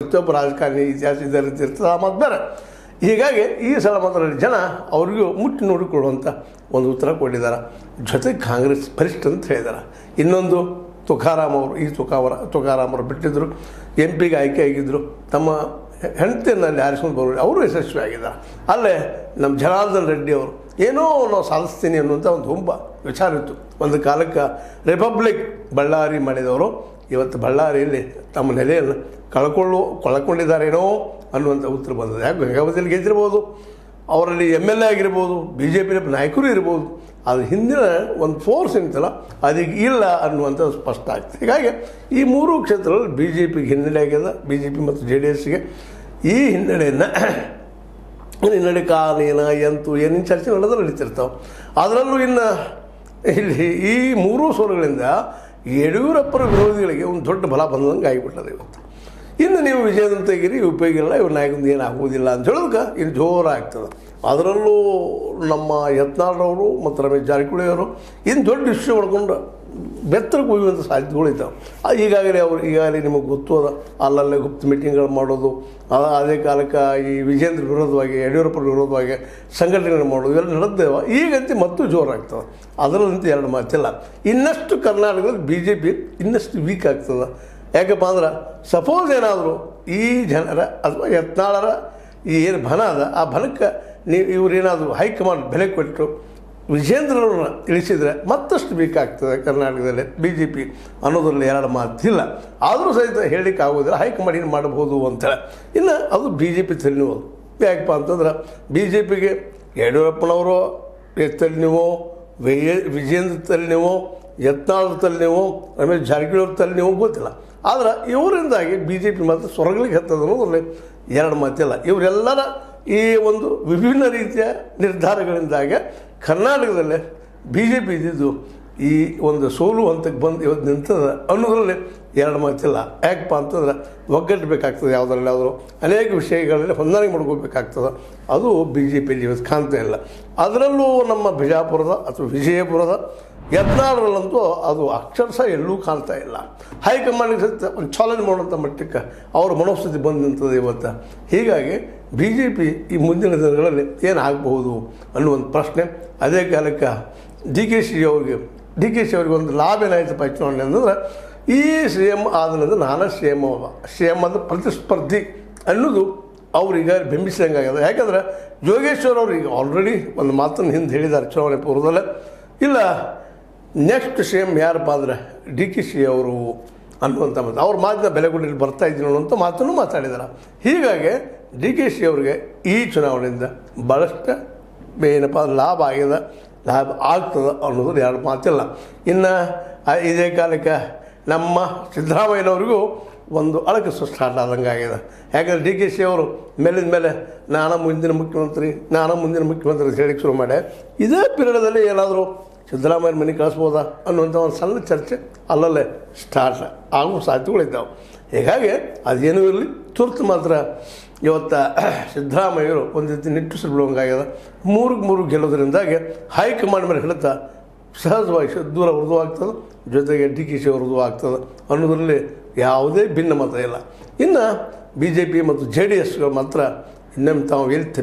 ಪ್ರತಿಯೊಬ್ಬ ರಾಜಕಾರಣಿ ಇತಿಹಾಸ ಇದೇ ರೀತಿ ಇರ್ತದೆ ಆ ಮಾತು ಬೇರೆ ಹೀಗಾಗಿ ಈ ಸಲ ಮಾತ್ರ ಜನ ಅವ್ರಿಗೂ ಮುಟ್ಟಿ ನೋಡಿಕೊಳ್ಳುವಂಥ ಒಂದು ಉತ್ತರ ಕೊಟ್ಟಿದ್ದಾರೆ ಜೊತೆಗೆ ಕಾಂಗ್ರೆಸ್ ಬರಿಷ್ಠ ಅಂತ ಹೇಳಿದ್ದಾರೆ ಇನ್ನೊಂದು ತುಕಾರಾಮ್ ಅವರು ಈ ತುಕಾವರ ತುಕಾರಾಮ್ ಅವರು ಬಿಟ್ಟಿದ್ದರು ಎಂ ಪಿಗೆ ಆಯ್ಕೆ ಆಗಿದ್ದರು ತಮ್ಮ ಹೆಂಡತಿಯಲ್ಲಿ ಆರಿಸ್ಕೊಂಡು ಬರೋರು ಅವರು ಯಶಸ್ವಿ ಆಗಿದ್ದಾರೆ ಅಲ್ಲೇ ನಮ್ಮ ಜನಾರ್ದನ್ ರೆಡ್ಡಿ ಅವರು ಏನೋ ನಾವು ಸಾಧಿಸ್ತೀನಿ ಅನ್ನುವಂಥ ಒಂದು ಹುಂಬ ವಿಚಾರ ಇತ್ತು ಒಂದು ಕಾಲಕ್ಕೆ ರಿಪಬ್ಲಿಕ್ ಬಳ್ಳಾರಿ ಮಾಡಿದವರು ಇವತ್ತು ಬಳ್ಳಾರಿಯಲ್ಲಿ ತಮ್ಮ ನೆಲೆಯನ್ನು ಕಳ್ಕೊಳ್ಳು ಕಳ್ಕೊಂಡಿದ್ದಾರೇನೋ ಅನ್ನುವಂಥ ಉತ್ತರ ಬಂದಿದೆ ಯಾಕೆ ಗಂಗಾವತಿಯಲ್ಲಿ ಗೆದ್ದಿರ್ಬೋದು ಅವರಲ್ಲಿ ಎಮ್ ಎಲ್ ಎ ಆಗಿರ್ಬೋದು ಬಿ ಜೆ ಪಿ ನಾಯಕರು ಇರ್ಬೋದು ಅದ್ರ ಹಿಂದಿನ ಒಂದು ಫೋರ್ಸ್ ಏನಿತ್ತಲ್ಲ ಅದೀಗ ಇಲ್ಲ ಅನ್ನುವಂಥದ್ದು ಸ್ಪಷ್ಟ ಆಗ್ತದೆ ಹೀಗಾಗಿ ಈ ಮೂರು ಕ್ಷೇತ್ರಗಳಲ್ಲಿ ಬಿ ಜೆ ಪಿಗೆ ಹಿನ್ನಡೆ ಆಗಿದೆ ಬಿ ಜೆ ಪಿ ಮತ್ತು ಜೆ ಡಿ ಎಸ್ಗೆ ಈ ಹಿನ್ನಡೆಯನ್ನು ಹಿನ್ನಡೆ ಕಾಲೇನ ಎಂತು ಏನೇನು ಚರ್ಚೆ ನಡೆದ್ರೆ ನಡೀತಿರ್ತಾವೆ ಅದರಲ್ಲೂ ಇನ್ನು ಇಲ್ಲಿ ಈ ಮೂರೂ ಸ್ವರಗಳಿಂದ ಯಡಿಯೂರಪ್ಪರ ವಿರೋಧಿಗಳಿಗೆ ಒಂದು ದೊಡ್ಡ ಬಲ ಬಂದಂಗೆ ಆಗಿಬಿಟ್ಟದೆ ಇವತ್ತು ಇನ್ನು ನೀವು ವಿಜಯದನ್ನು ತೆಗೀರಿ ಉಪಯೋಗ ಇಲ್ಲ ಇವ್ರ ನಾಯಕಂದು ಏನು ಆಗುವುದಿಲ್ಲ ಅಂತ ಹೇಳೋದಕ್ಕೆ ಇನ್ನು ಜೋರಾಗ್ತದೆ ಅದರಲ್ಲೂ ನಮ್ಮ ಯತ್ನಾಳ್ರವರು ಮತ್ತು ರಮೇಶ್ ಜಾರಕಿಹೊಳಿ ಅವರು ಇನ್ನು ದೊಡ್ಡ ಇಶ್ಯೂ ಮಾಡ್ಕೊಂಡು ಬೆತ್ತರಕ್ಕೆ ಹೋಗುವಂಥ ಸಾಧ್ಯತೆಗಳು ಇದ್ದಾವೆ ಆ ಈಗಾಗಲೇ ಅವರು ಈಗಾಗಲೇ ನಿಮಗೆ ಗೊತ್ತು ಅದ ಅಲ್ಲಲ್ಲೇ ಗುಪ್ತ ಮೀಟಿಂಗ್ಗಳು ಮಾಡೋದು ಆ- ಅದೇ ಕಾಲಕ್ಕೆ ಈ ವಿಜೇಂದ್ರ ವಿರೋಧವಾಗಿ ಯಡಿಯೂರಪ್ಪರ ವಿರೋಧವಾಗಿ ಸಂಘಟನೆಗಳು ಮಾಡೋದು ಇವೆಲ್ಲ ನಡೆದೇವ ಈಗಂತೆ ಮತ್ತೂ ಜೋರಾಗ್ತದೆ ಅದರಲ್ಲಂತೂ ಎರಡು ಮಾತಿಲ್ಲ ಇನ್ನಷ್ಟು ಕರ್ನಾಟಕದಲ್ಲಿ ಬಿ ಜೆ ಪಿ ಇನ್ನಷ್ಟು ವೀಕ್ ಆಗ್ತದೆ ಯಾಕಪ್ಪ ಅಂದ್ರೆ ಸಪೋಸ್ ಏನಾದರೂ ಈ ಜನರ ಅಥವಾ ಯತ್ನಾಳರ ಈ ಏನು ಬನ ಅದ ಆ ಬನಕ್ಕೆ ನೀವು ಇವರೇನಾದರೂ ಹೈಕಮಾಂಡ್ ಬೆಲೆ ಕೊಟ್ಟು ವಿಜೇಂದ್ರವ್ರನ್ನ ಇಳಿಸಿದರೆ ಮತ್ತಷ್ಟು ಬೇಕಾಗ್ತದೆ ಕರ್ನಾಟಕದಲ್ಲಿ ಬಿ ಜೆ ಪಿ ಅನ್ನೋದ್ರಲ್ಲಿ ಎರಡು ಮಾತಿಲ್ಲ ಆದರೂ ಸಹಿತ ಹೇಳಲಿಕ್ಕೆ ಆಗೋದಿಲ್ಲ ಹೈಕಮಾಂಡ್ ಏನು ಮಾಡಬಹುದು ಅಂತೇಳಿ ಇನ್ನು ಅದು ಬಿ ಜೆ ಪಿ ತಲೆನೋವು ಯಾಕಪ್ಪ ಅಂತಂದ್ರೆ ಬಿ ಜೆ ಪಿಗೆ ಯಡಿಯೂರಪ್ಪನವರು ತಲೆನೋವು ವಿಜಯ ವಿಜೇಂದ್ರ ತಲೆನೋವು ಯತ್ನಾಳ್ ತಲೆನೋವು ರಮೇಶ್ ಜಾರಕಿಹೊಳಿ ಅವ್ರ ತಲೆನೋವು ಗೊತ್ತಿಲ್ಲ ಆದ್ರೆ ಇವರಿಂದಾಗಿ ಬಿ ಜೆ ಪಿ ಮತ್ತು ಸ್ವರ್ಗಲಿಗೆ ಹತ್ತದ ಅನ್ನೋದ್ರಲ್ಲಿ ಎರಡು ಮಾತಿಲ್ಲ ಇವರೆಲ್ಲರ ಈ ಒಂದು ವಿಭಿನ್ನ ರೀತಿಯ ನಿರ್ಧಾರಗಳಿಂದಾಗಿ ಕರ್ನಾಟಕದಲ್ಲೇ ಬಿ ಜೆ ಪಿ ಇದ್ದಿದ್ದು ಈ ಒಂದು ಸೋಲು ಹಂತಕ್ಕೆ ಬಂದು ಇವತ್ತು ನಿಂತದ ಅನ್ನೋದ್ರಲ್ಲಿ ಎರಡು ಮಾತಿಲ್ಲ ಯಾಕಪ್ಪ ಅಂತಂದ್ರೆ ಒಗ್ಗಟ್ಟು ಬೇಕಾಗ್ತದೆ ಯಾವುದ್ರಲ್ಲಿ ಯಾವುದ್ರು ಅನೇಕ ವಿಷಯಗಳಲ್ಲಿ ಹೊಂದಾಣಿಕೆ ಮಾಡ್ಕೋಬೇಕಾಗ್ತದೆ ಅದು ಬಿ ಜೆ ಪಿಯಲ್ಲಿ ಇವತ್ತು ಕಾಣ್ತಾ ಇಲ್ಲ ಅದರಲ್ಲೂ ನಮ್ಮ ಬಿಜಾಪುರದ ಅಥವಾ ವಿಜಯಪುರದ ಯತ್ನಾಳರಲ್ಲಂತೂ ಅದು ಅಕ್ಷರಶಃ ಎಲ್ಲೂ ಕಾಣ್ತಾ ಇಲ್ಲ ಹೈಕಮಾಂಡ್ಗೆ ಸಹಿತ ಒಂದು ಚಾಲೆಂಜ್ ಮಾಡುವಂಥ ಮಟ್ಟಕ್ಕೆ ಅವ್ರ ಮನೋಸ್ಥಿತಿ ಬಂದು ನಿಂತದೆ ಇವತ್ತು ಹೀಗಾಗಿ ಬಿ ಜೆ ಪಿ ಈ ಮುಂದಿನ ದಿನಗಳಲ್ಲಿ ಏನಾಗಬಹುದು ಅನ್ನುವಂಥ ಪ್ರಶ್ನೆ ಅದೇ ಕಾಲಕ್ಕೆ ಡಿ ಕೆ ಶಿ ಅವ್ರಿಗೆ ಡಿ ಕೆ ಶಿ ಅವ್ರಿಗೆ ಒಂದು ಲಾಭ ಏನಾಯ್ತಪ್ಪ ಚುನಾವಣೆ ಅಂತಂದ್ರೆ ಈ ಸಿ ಎಮ್ ಆದ ನಂತರ ನಾನೇ ಸಿ ಎಮ್ ಅವ ಸಿ ಎಮ್ ಅಂದ್ರೆ ಪ್ರತಿಸ್ಪರ್ಧಿ ಅನ್ನೋದು ಅವ್ರೀಗ ಬಿಂಬಿಸಿದಂಗಾಗ್ಯದ ಯಾಕಂದ್ರೆ ಯೋಗೇಶ್ವರ್ ಅವ್ರು ಈಗ ಆಲ್ರೆಡಿ ಒಂದು ಮಾತನ್ನು ಹಿಂದೆ ಹೇಳಿದ್ದಾರೆ ಚುನಾವಣೆ ಪೂರ್ವದಲ್ಲೇ ಇಲ್ಲ ನೆಕ್ಸ್ಟ್ ಸಿ ಎಮ್ ಯಾರಪ್ಪ ಅಂದ್ರೆ ಡಿ ಕೆ ಶಿ ಅವರು ಅನ್ನುವಂಥ ಮಾತು ಅವ್ರ ಮಾತಿನ ಬೆಲೆ ಕೊಟ್ಟು ಬರ್ತಾ ಇದ್ದೀನಿ ಅನ್ನುವಂಥ ಮಾತನ್ನು ಮಾತಾಡಿದ್ದಾರೆ ಹೀಗಾಗಿ ಡಿ ಕೆ ಶಿ ಅವರಿಗೆ ಈ ಚುನಾವಣೆಯಿಂದ ಭಾಳಷ್ಟು ಏನಪ್ಪ ಅಂದ್ರೆ ಲಾಭ ಆಗಿದೆ ಲಾಭ ಆಗ್ತದೆ ಅನ್ನೋದು ಎರಡು ಮಾತಿಲ್ಲ ಇನ್ನು ಆ- ಇದೇ ಕಾಲಕ್ಕೆ ನಮ್ಮ ಸಿದ್ದರಾಮಯ್ಯನವ್ರಿಗೂ ಒಂದು ಅಳಕಸು ಸ್ಟಾರ್ಟ್ ಆದಂಗೆ ಆಗಿದೆ ಯಾಕಂದ್ರೆ ಡಿ ಕೆ ಶಿ ಅವರು ಮೇಲಿನ ಮೇಲೆ ನಾನು ಮುಂದಿನ ಮುಖ್ಯಮಂತ್ರಿ ನಾನು ಮುಂದಿನ ಮುಖ್ಯಮಂತ್ರಿ ಅಂತ ಹೇಳಿಕ್ಕೆ ಶುರು ಮಾಡಿ ಇದೇ ಪೀರಿಯಡಲ್ಲಿ ಏನಾದರೂ ಸಿದ್ದರಾಮಯ್ಯನ ಮನೆ ಕಳಿಸ್ಬೋದಾ ಅನ್ನುವಂಥ ಒಂದು ಸಣ್ಣ ಚರ್ಚೆ ಅಲ್ಲಲ್ಲೇ ಸ್ಟಾರ್ಟ್ ಆಗುವ ಸಾಧ್ಯತೆಗಳಿದ್ದಾವೆ ಹೀಗಾಗಿ ಅದೇನೂ ಇರಲಿ ತುರ್ತು ಮಾತ್ರ ಇವತ್ತು ಸಿದ್ದರಾಮಯ್ಯರು ಒಂದು ರೀತಿ ನಿಟ್ಟುಸಿರು ಬಿಡುವಂಗಾಗ್ಯದ ಮೂರಿಗೆ ಮೂರು ಗೆಲ್ಲೋದ್ರಿಂದಾಗಿ ಹೈಕಮಾಂಡ್ ಮೇಲೆ ಹಿಡಿತ ಸಹಜವಾಗಿ ಶ- ದೂರ ವೃದು ಆಗ್ತದೆ ಜೊತೆಗೆ ಡಿ ಕೆ ಶಿ ವೃದು ಆಗ್ತದೆ ಅನ್ನೋದರಲ್ಲಿ ಯಾವುದೇ ಭಿನ್ನ ಮತ ಇಲ್ಲ ಇನ್ನು ಬಿ ಜೆ ಪಿ ಮತ್ತು ಜೆ ಡಿ ಎಸ್ಗಳು ಮಾತ್ರ ಇನ್ನೊಮ್ಮೆ ತಾವು ಎಲ್ಲಿ